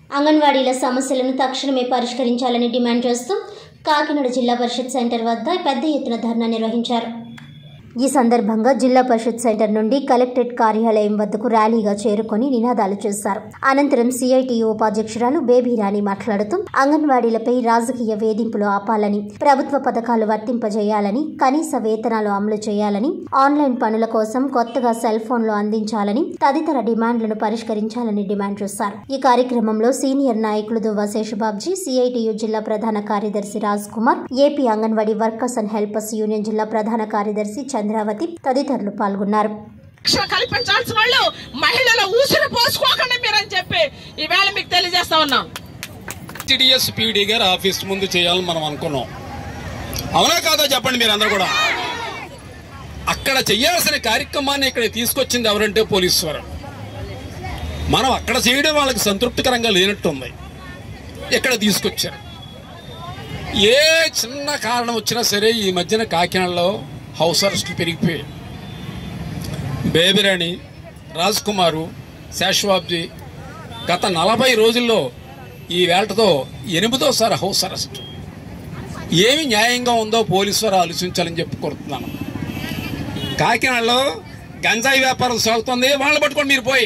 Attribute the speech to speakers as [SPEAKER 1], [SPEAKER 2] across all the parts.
[SPEAKER 1] అంగన్వాడీల సమస్యలను తక్షణమే పరిష్కరించాలని డిమాండ్ చేస్తూ కాకినాడ జిల్లా పరిషత్ సెంటర్ వద్ద పెద్ద ఎత్తున ధర్నా నిర్వహించారు ఈ సందర్భంగా జిల్లా పరిషత్ సెంటర్ నుండి కలెక్టరేట్ కార్యాలయం వద్దకు ర్యాలీగా చేరుకొని నినాదాలు చేశారు అనంతరం సిఐటియు ఉపాధ్యక్షురాలు బేబీ రాణి మాట్లాడుతూ అంగన్వాడీలపై రాజకీయ వేధింపులు ఆపాలని ప్రభుత్వ పథకాలు వర్తింపజేయాలని కనీస వేతనాలు అమలు చేయాలని ఆన్లైన్ పనుల కోసం కొత్తగా సెల్ ఫోన్లు అందించాలని తదితర డిమాండ్లను పరిష్కరించాలని డిమాండ్ చేశారు ఈ కార్యక్రమంలో సీనియర్ నాయకులు దువ్వ శేషబాబ్జీ సిఐటియు జిల్లా ప్రధాన కార్యదర్శి Raj Kumar AP anganwadi workers and helpers union జిల్లా ప్రధాన కార్యదర్శి చంద్రావతి తదితరులు పాల్గొన్నారు
[SPEAKER 2] రక్షణ కల్పించాల్సిన వాళ్ళు మహిళల ఊసిరి పోసుకోకండి మీరని చెప్పి ఈవేళ మీకు తెలియజేస్తా ఉన్నాం
[SPEAKER 3] టిడిఎస్ పీడీ గారు ఆఫీస్ ముందు చేయాలని మనం అనుకున్నాం అవునా కాదో చెప్పండి మీరు అందరూ కూడా అక్కడ చేయాల్సిన కార్యక్రమాన్ని ఇక్కడ తీసుకొచ్చింది ఎవరంటే పోలీసు వారు మనం అక్కడ చేయడం వాళ్ళకి సంతృప్తికరంగా లేనట్టుంది ఇక్కడ తీసుకొచ్చారు ఏ చిన్న కారణం వచ్చినా సరే ఈ మధ్యన కాకినాడలో హౌస్ అరెస్టులు పెరిగిపోయాయి బేబిరాణి రాజ్ కుమారు శేషబాబ్జీ గత నలభై రోజుల్లో ఈ వేళతో ఎనిమిదోసారి హౌస్ అరెస్ట్ ఏమి న్యాయంగా ఉందో పోలీసు వారు ఆలోచించాలని చెప్పి కోరుతున్నాను కాకినాడలో గంజాయి వ్యాపారం సాగుతుంది వాళ్ళని పట్టుకొని మీరు పోయి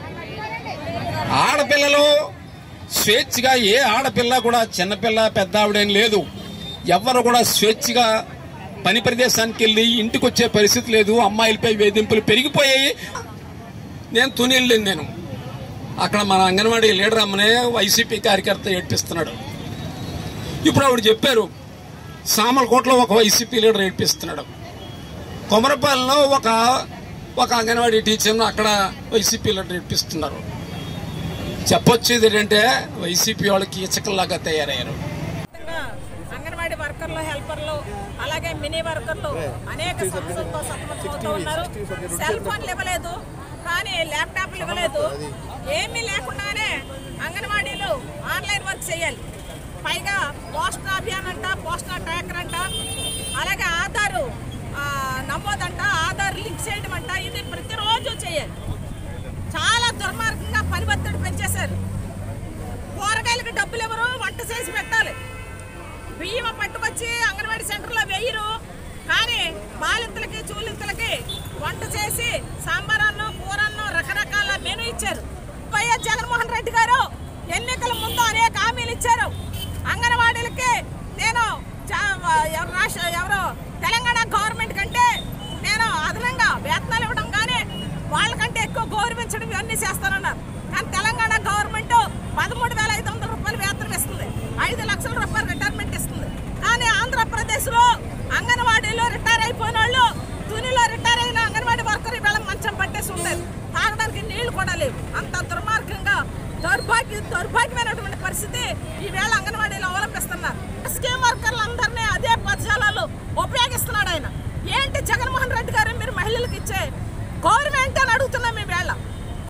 [SPEAKER 3] ఆడపిల్లలు స్వేచ్ఛగా ఏ ఆడపిల్ల కూడా చిన్నపిల్ల పెద్ద ఆవిడేం లేదు ఎవరు కూడా స్వేచ్ఛగా పని ప్రదేశానికి వెళ్ళి ఇంటికి వచ్చే పరిస్థితి లేదు అమ్మాయిలపై వేధింపులు పెరిగిపోయాయి నేను తుని వెళ్ళింది నేను అక్కడ మన అంగన్వాడీ లీడర్ అమ్మనే వైసీపీ కార్యకర్త ఏడ్పిస్తున్నాడు ఇప్పుడు ఆవిడ చెప్పారు సామలకోటలో ఒక వైసీపీ లీడర్ ఏడ్పిస్తున్నాడు కొమరపాలెంలో ఒక ఒక అంగన్వాడీ టీచర్ను అక్కడ వైసీపీ లీడర్ ఏడ్పిస్తున్నారు చెప్పొచ్చేది ఏంటంటే వైసీపీ వాళ్ళకి ఇచ్చకల్లాగా తయారయ్యారు
[SPEAKER 2] అంగన్వాడీ వర్కర్లు హెల్పర్లు అలాగే మినీ వర్కర్లు అనేక సమస్యలతో సతమతమవుతూ ఉన్నారు సెల్ ఫోన్లు ఇవ్వలేదు కానీ ల్యాప్టాప్లు ఇవ్వలేదు ఏమీ లేకుండానే అంగన్వాడీలు ఆన్లైన్ వర్క్ చేయాలి పైగా పోస్టర్ అభియాన్ అంట పోస్టర్ ట్రాకర్ అంట అలాగే ఆధారు ఆ, నమోదంట ఆధార్ లింక్ చేయడం అంట ఇది ప్రతిరోజు చేయాలి చాలా దుర్మార్గంగా పని ఒత్తిడి పెంచేశారు కూరగాయలకు డబ్బులు ఎవరు వంట చేసి పెట్టాలి బియ్యం పట్టుకొచ్చి అంగన్వాడీ సెంటర్లో వేయరు కానీ బాలింతలకి చూలింతలకి వంట చేసి సాంబారన్నం కూరన్నం రకరకాల మెనూ ఇచ్చారు వైఎస్ జగన్మోహన్ రెడ్డి గారు ఎన్నికల ముందు అనేక హామీలు ఇచ్చారు అంగన్వాడీలకి నేను చా- ఎవరు రాష్ట్ర ఎవరు తెలంగాణ గవర్నమెంట్ కంటే నేను అదనంగా వేతనాలు ఇవ్వడం కానీ వాళ్ళకంటే ఎక్కువ గౌరవించడం ఇవన్నీ చేస్తానన్నారు కానీ తెలంగాణ గవర్నమెంట్ పదమూడు వేల ఐదు వందల రూపాయలు వేతనం ఇస్తుంది ఐదు లక్షల రూపాయలు రిటైర్మెంట్ ఇస్తుంది కానీ ఆంధ్రప్రదేశ్లో అంగన్వాడీలో రిటైర్ అయిపోయిన వాళ్ళు తునిలో రిటైర్ అయిన అంగన్వాడీ వర్కర్ ఈవేళ మంచం పట్టేసి ఉండేది తాగడానికి నీళ్లు కూడా లేవు అంత దుర్మార్గంగా దౌర్భాగ్య దౌర్భాగ్యమైనటువంటి పరిస్థితి ఈవేళ అంగన్వాడీ